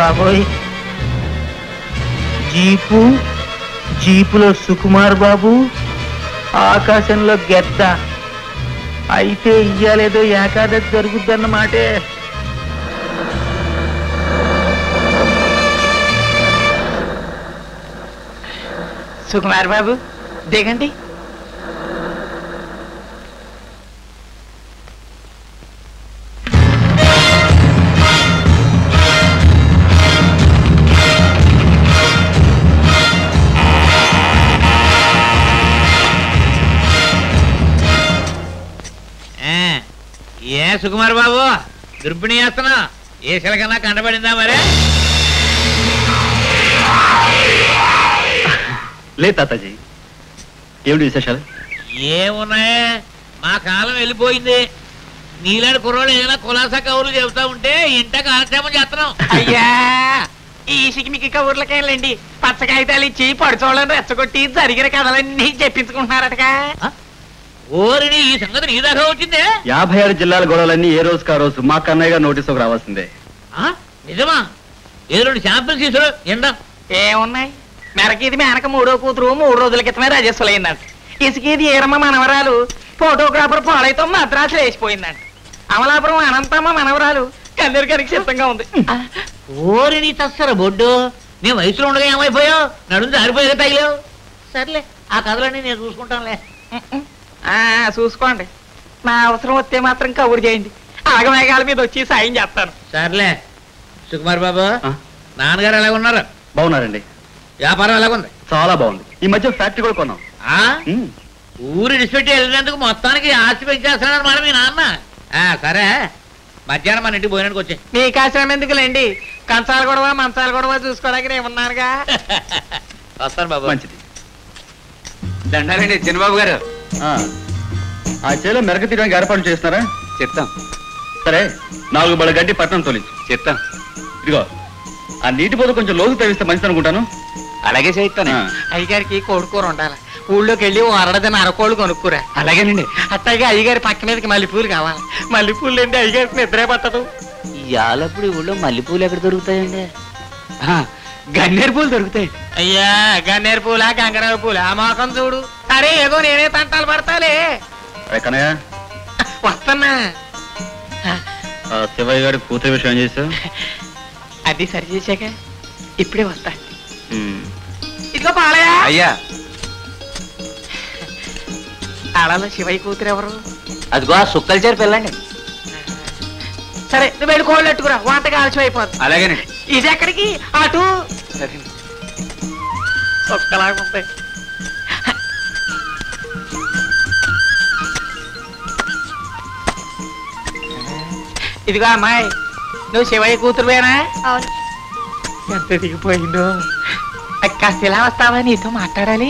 బాబోయ్ జీపు జీపులో సుకుమార్ బాబు ఆకాశంలో గెద్ద అయితే ఇయ్యాలేదో ఏకాదశి జరుగుద్దన్నమాటే సుకుమార్ బాబు దిగండి ఏ, ఏ సుకుమార్ బాబు గర్భిణి చేస్తున్నా ఏ శిలకన్నా కంటపడిందా మరి లేదు తాతాజీ ఏమిటి విశేషాలు ఏమున్నాయే మా కాలం వెళ్ళిపోయింది నీలాంటి కుర్రోళ్ళు ఏదైనా కులాసా కవులు చెబుతా ఉంటే ఇంట కాలక్షేమం చేస్తున్నాం అయ్యా ఈ సికిమికి కబుర్లకేళ్ళండి పచ్చ కాగితాలు ఇచ్చి పడుచోళ్ళని రెచ్చగొట్టి జరిగిన కథలన్నీ చెప్పించుకుంటున్నారటగా ఓరిని ఈ సంగతి నీ దాకా వచ్చిందే యాభై ఆరు జిల్లాల గొడవలన్నీ ఏ రోజుకి ఆ రోజు మా కన్నయ్య గారు నోటీసుకు రావాల్సిందే ఆ? నిజమా ఏదో రెండు శాంపిల్స్ తీసుకురా ఎండా ఏమున్నాయి మెరకీది మేనక మూడో కూతురు మూడు రోజుల క్రితమే రాజస్వలైందంట ఇసుకీది ఏరమ్మ మనవరాలు ఫోటోగ్రాఫర్ పాడైతో మద్రాసులో వేసిపోయిందంట అమలాపురం అనంతమ్మ మనవరాలు కందరికరికి సిద్ధంగా ఉంది ఓరిని తස්සర బొడ్డు నీ వయసులో ఉండగా ఏమైపోయావు నడుము జారిపోయాక తగిలేవు సర్లే ఆ కథలన్నీ నేను చూసుకుంటానులే ఆ, చూసుకోండి నా అవసరం వస్తే మాత్రం కబురు చేయండి ఆగమేఘాల మీద వచ్చి సాయం చేస్తాను సర్లే సుకుమార్ బాబు ఆ? నాన్నగారు ఎలా ఉన్నారు బాగున్నారండి వ్యాపారం ఎలాగుంది చాలా బాగుంది ఈ మధ్య ఫ్యాక్టరీ కూడా కొన్నాం ఆ ఉమ్. ఊరు విడిచిపెట్టి వెళ్ళినందుకు మొత్తానికి ఆస్తి పెంచేస్తున్నాడు మరి మీ నాన్న ఆ, సరే మధ్యాహ్నం మన ఇంటికి పోయినానికి వచ్చి మీ కాశ్రం ఎందుకులేండి కంచాలు గొడవ మంచాలు గొడవ చూసుకోవడానికి నేను ఉన్నానుగా వస్తాను బాబు మంచిది దండాలండి చిన్నబాబు గారు ఆ. ఆ చేలో మెరక తీయడానికి ఏర్పాటు చేస్తున్నారా చెప్తాం సరే నాలుగు బళ్ళ గడ్డి పట్టణం తోలించు చెప్తాం ఇదిగో ఆ నీటి పోదు కొంచెం లోతు తవ్విస్తే మంచిది అనుకుంటాను అలాగే చేయిస్తాను ఆ. అయ్యగారికి కోడుకూర ఉండాలి ఊళ్ళోకి వెళ్ళి ఓ అరడదని అరకోళ్ళు కొనుక్కురా అలాగేనండి అట్టగా అయ్యగారి పక్క మీదకి మల్లెపూలు కావాలి మల్లెపూలు లేండి అయ్యగారికి నిద్రే పట్టదు ఇవాళప్పుడు ఊళ్ళో మల్లెపూలు ఎక్కడ దొరుకుతాయండి గన్నేరు పూలు దొరుకుతాయి అయ్యా గన్నేరు పూల గంగరావు పూల ఆ మోకం చూడు అరే ఏదో నేనే తంటాలు పడతాలే అరే కన్నయ్య వస్తున్నా ఆ శివయ్య గారి కూతురు విషయం ఏం చేసావు అది సరి చేశాక ఇప్పుడే వస్తా ఉమ్. ఇదిగో పాలయా అయ్యా ఆడలో శివయ్య కూతురు ఎవరు అదిగో ఆ సుక్కలు చేరి పిల్లండి సరే నువ్వు వెళ్ళి కోళ్ళు ఎట్టుకురా వంటగా ఆలస్యం అయిపోద్ది అలాగేనండి ఇది ఎక్కడికి అటు సరే ఒక్కలాగా ఉంది ఇదిగో అమ్మాయి నువ్వు శివయ్య కూతురువేనా అవును ఎంత దిగిపోయిందో అది కాస్త ఇలా వస్తావా నీతో మాట్లాడాలి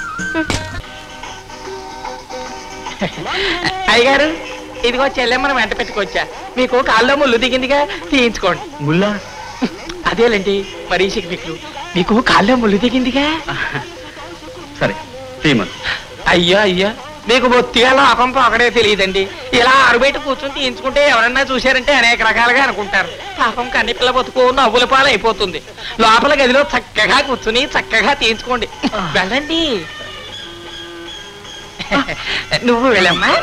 అయ్యగారు ఇదిగో చెల్లెమ్మను వెంట పెట్టుకొచ్చా మీకు కాల్లో ముళ్ళు దిగిందిగా తీయించుకోండి ముల్లా అదేలేండి మరీషికి మీకు మీకు కాల్లో ముళ్ళు దిగిందిగా సరే తీయమను అయ్యో అయ్యో మీకు బొత్తిగా లోకం పోకడే తెలియదండి ఇలా ఆరుబయట కూర్చొని తీయించుకుంటే ఎవరన్నా చూశారంటే అనేక రకాలుగా అనుకుంటారు పాపం కన్ని పిల్ల బతుకు నవ్వుల పాలు అయిపోతుంది లోపల గదిలో చక్కగా కూర్చుని చక్కగా తీయించుకోండి వెళ్ళండి నువ్వు వెళ్ళమ్మా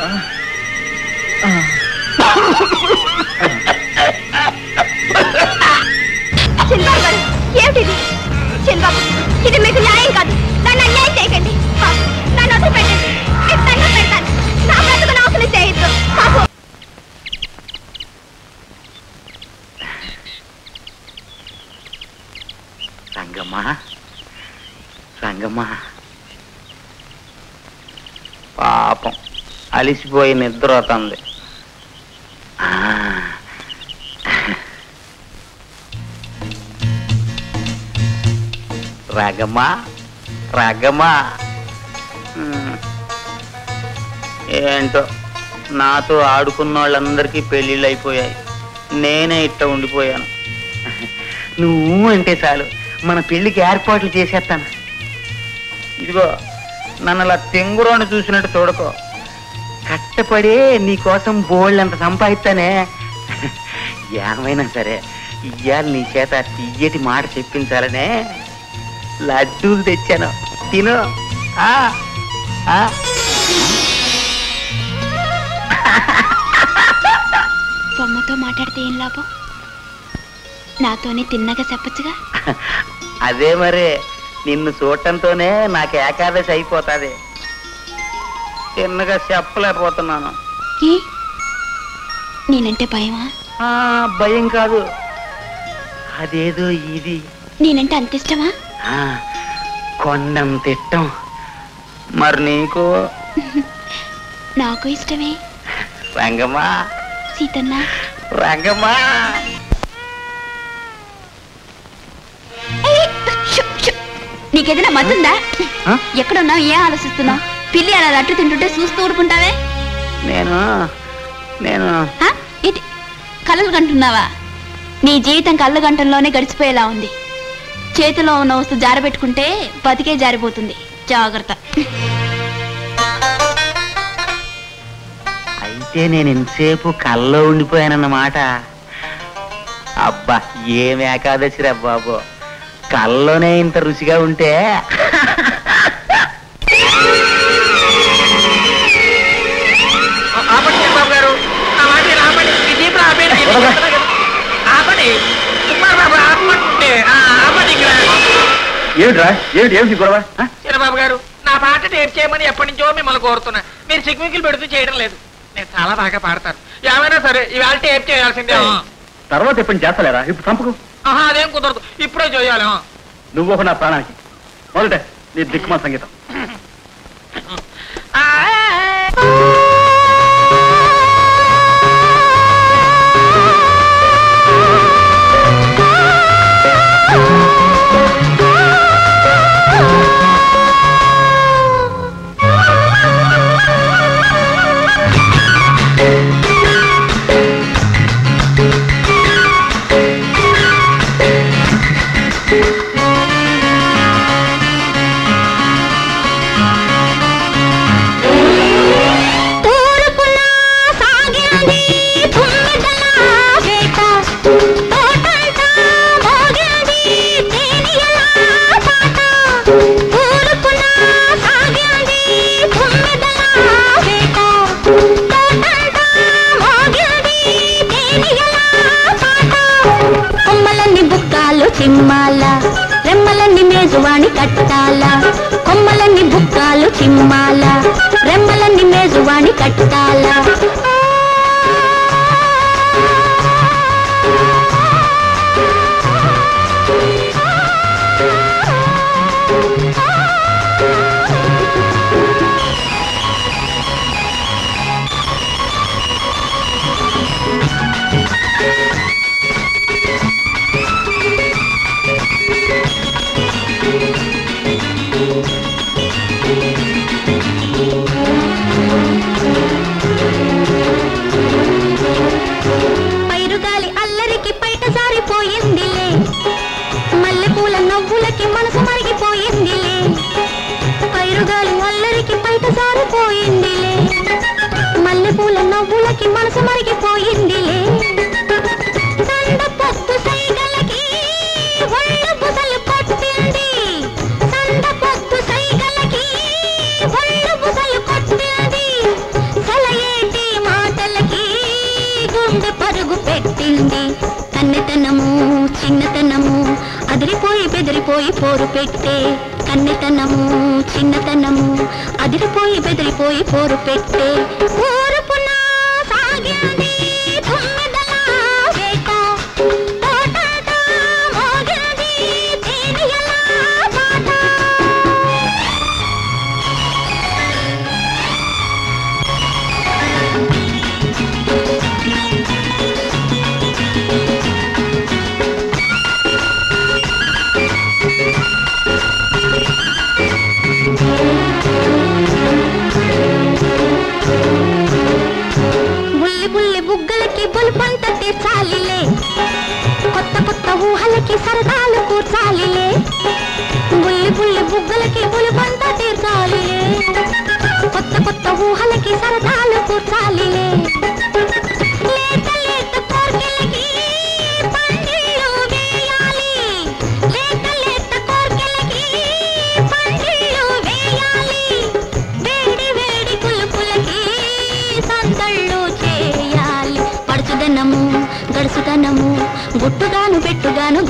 చిన్నబాబు గారు ఏమిటిది చిన్నబాబు ఇది మీకు న్యాయం కాదు నన్ను అన్యాయం చేయకండి పాపం, నన్ను వదిలిపెట్టండి మీకు దండం పెడతాను నా బ్రతుకు నాశనం చేయొద్దు పాపం రంగమ్మా రంగమ్మా పాపం అలిసిపోయి నిద్ర అవుతుంది రాగమ్మా రాగమ్మా ఉమ్. ఏంటో నాతో ఆడుకున్న వాళ్ళందరికీ పెళ్ళిళ్ళు అయిపోయాయి నేనే ఇట్ట ఉండిపోయాను నువ్వు అంటే చాలు మన పెళ్లికి ఏర్పాట్లు చేసేస్తాను ఇదిగో నన్ను అలా తెంగురోని చూసినట్టు చూడకో కష్టపడి నీ కోసం బోళ్ళంత సంపాదిస్తానే ఏమైనా సరే ఇయ్యాల నీ చేత తీయటి మాట చెప్పించాలనే లడ్డూలు తెచ్చాను తిను ఆ, ఆ. బొమ్మతో మాట్లాడితే ఏం లాభం నాతోనే తిన్నగా చెప్పచ్చుగా అదే మరి నిన్ను చూడటంతోనే నాకు ఏకాదశి అయిపోతుంది చిన్నగా చెప్పలేకపోతున్నాను ఏ నేనంటే భయమా ఆ, భయం కాదు అదేదో ఇది నేనంటే అంత ఇష్టమా ఆ, కొండం తిట్టం మరి నీకు నాకు ఇష్టమే రంగమ్మా సీతన్న రంగమ్మా ఏయ్, షు, షు. నీకేదైనా మతుందా ఆ? ఎక్కడున్నావు ఏం ఆలోచిస్తున్నావు పిల్లి అలా లట్టు తింటుంటే చూస్తూ ఊరుకుంటావే నేను నేను ఆ? ఏంటి కలలు కంటున్నావా నీ జీవితం కళ్ళు గంటల్లోనే గడిచిపోయేలా ఉంది చేతిలో ఉన్న వస్తువు జారబెట్టుకుంటే బతికే జారిపోతుంది జాగ్రత్త అయితే నేను ఇంతసేపు కల్లో ఉండిపోయానన్నమాట అబ్బా ఏం ఏకాదశిరా బాబు కల్లోనే ఇంత రుచిగా ఉంటే ఆపండి చంద్రబాబు గారు ఆ మాట విని ఆపండి ఈ జీపులు ఆపేయండి నేను చెప్తున్నా కదా. ఆపండి కుమార్ బాబు ఆపమంటుంటే ఆ, ఆపండి ఇక్కడ ఏమిట్రా ఏమిటి ఏమిటి గొడవ ఆ? చంద్రబాబు గారు నా పాట టేప్ చేయమని ఎప్పటి నుంచో మిమ్మల్ని కోరుతున్నా మీరు సిగ్గుమిక్కులు పెడుతూ చేయడం లేదు నేను చాలా బాగా పాడతాను ఏమైనా సరే ఇవాళ టేప్ చేయాల్సిందే తర్వాత ఎప్పుడు చేస్తలేరా ఇప్పుడు చంపకు ఆహా అదేం కుదరదు ఇప్పుడే చేయాలి ఆ. నువ్వు ఒక నా ప్రాణానికి మొదట నీ దిక్కుమా సంగీతం ఆ, తూర్పున సాగింది తుమ్మెదల వేట తోటంతా మోగింది తేనియల పాట తూర్పున సాగింది తుమ్మెదల వేట తోటంతా మోగింది తేనియల పాట కొమ్మలన్నీ బుక్కాలు చిమ్మాల రెమ్మలన్నీ మేజువాణి కట్టాల కొమ్మలన్నీ బుక్కాలు చిమ్మాల రెమ్మలన్నీ మేజువాణి కట్టాల పైరుగాలి అల్లరికి పైట జారిపోయిందిలే మల్లెపూల నవ్వులకి మనసు మరిగిపోయిందిలే పైరుగాలి అల్లరికి పైట జారిపోయిందిలే మల్లెపూల నవ్వులకి మనసు మరిగిపోయిందిలే సంద పొత్తు సైగలకి ఒళ్ళు బుసలు కొట్టింది సంద పొత్తు సైగలకి ఒళ్ళు బుసలు కొట్టింది సెలయేటి మాటలకి గుండె పరుగు పెట్టింది కన్నెతనము చిన్నతనము అదిరిపోయి బెదిరిపోయి పోరు పెట్టే కన్నెతనము చిన్నతనము అదిరిపోయి బెదిరిపోయి పోరు పెట్టే ఊరుపున సాగింది తుమ్మెదల వేట తోటంతా మోగింది తేనియల పాట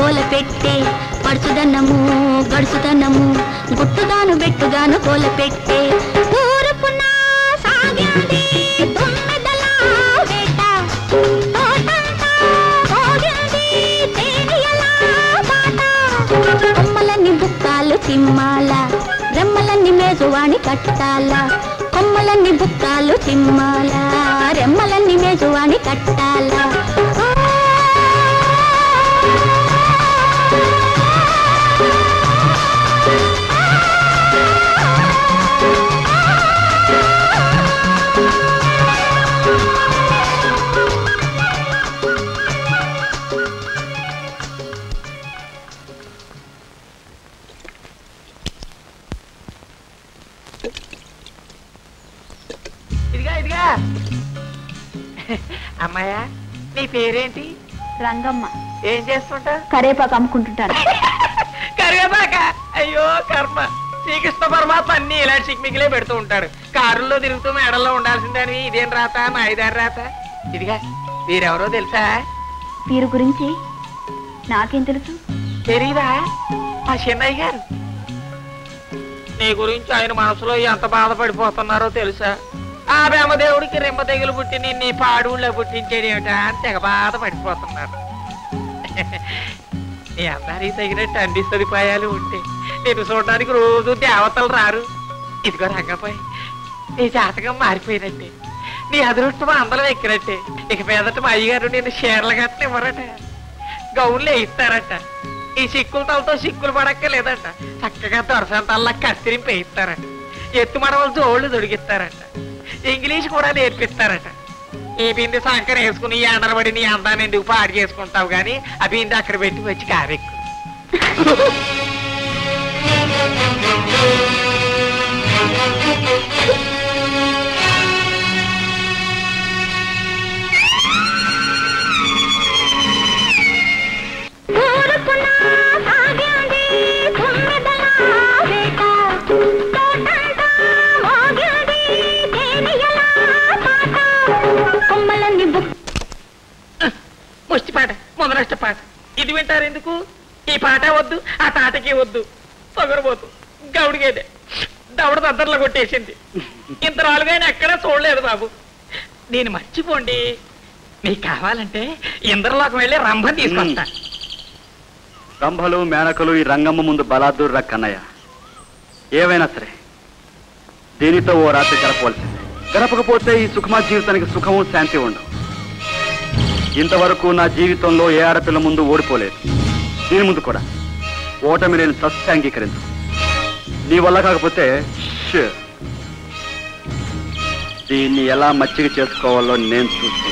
కోల పెట్టే పడుచుదన్నము గడుచుదన్నము గుట్టుగాను బెట్టుగాను కోల పెట్టే తూర్పున సాగింది తుమ్మెదల వేట తోటంతా మోగింది తేనియల బాట కొమ్మలన్నీ బుక్కాలు తిమ్మాల రెమ్మలన్నీ మేజువాణి కట్టాల కొమ్మలన్నీ బుక్కాలు తిమ్మాల రెమ్మలన్నీ మేజువాణి కట్టాల ఇదిగా ఇదిగా అమ్మాయా నీ పేరేంటి రంగమ్మ ఏం చేస్తుంటా కరేపాకు అమ్ముకుంటుంటాను కరివేపాక అయ్యో కర్మ శ్రీకృష్ణ పరమాత్మ అన్ని ఇలాంటి చిక్మికిలే పెడుతూ ఉంటాడు కారుల్లో తిరుగుతూ మేడల్లో ఉండాల్సిందని ఇదేం రాత మా ఐదారు రాత ఇదిగా వీరెవరో తెలుసా వీరి గురించి నాకేం తెలుసు తెలీదా మా చిన్నయ్య గారు నీ గురించి ఆయన మనసులో ఎంత బాధపడిపోతున్నారో తెలుసా ఆ బ్రహ్మదేవుడికి రెమ్మ తెగులు పుట్టి నిన్ను ఈ పాడుళ్ళో పుట్టించేదేమిటా అని తెగ బాధపడిపోతున్నారు నీ అందరికి తగినట్టు అన్ని సదుపాయాలు ఉంటే నేను చూడడానికి రోజు దేవతలు రారు ఇదిగో రంగపై నీ జాతకం మారిపోయినట్టే నీ అదృష్టం అందరం ఎక్కినట్టే ఇక మీదట మా అయ్యగారు నేను షేర్ల గట్ల ఇవ్వరట గౌన్లు వేయిస్తారట ఈ సిక్కుల తలతో సిక్కులు పడక్కలేదట చక్కగా దొరసంతల్లా కత్తిరింపు వేయిస్తారట ఎత్తు మడవలు జోళ్ళు దొడిగిస్తారట ఇంగ్లీష్ కూడా నేర్పిస్తారట ఈ బింది సంకర వేసుకుని ఈ ఎండలబడి నీ అందాన్ని ఎందుకు పాడు చేసుకుంటావు గాని ఆ బింది అక్కడ పెట్టి వచ్చి కారెక్కు తూర్పున సాగింది తుమ్మెదల వేట తోటంతా మోగింది తేనియల పాట కొమ్మలన్నీ బుక్ ముష్టి పాట మొదలష్ట పాట ఇది వింటారు ఎందుకు ఈ పాట వద్దు ఆ తాటకి వద్దు పొగరబోతు గౌడిగేదే దవడ దద్దర్లో కొట్టేసింది ఇంత రాలుగా ఆయన ఎక్కడా చూడలేదు బాబు నేను మర్చిపోండి మీకు కావాలంటే ఇంద్రలోకి వెళ్ళి రంభం తీసుకొస్తా రంభలు మేనకలు ఈ రంగమ్మ ముందు బలాదూర్ కన్నయ్య ఏవైనా సరే దీనితో ఓ రాత్రి గడపవలసిందే గడపకపోతే ఈ సుఖమా జీవితానికి సుఖము శాంతి ఉండవు ఇంతవరకు నా జీవితంలో ఏ ఆడపిల్ల ముందు ఓడిపోలేదు దీని ముందు కూడా ఓటమి నేను సస్య అంగీకరించు నీ వల్ల కాకపోతే ష్. దీన్ని ఎలా మచ్చిక చేసుకోవాలో నేను చూస్తాను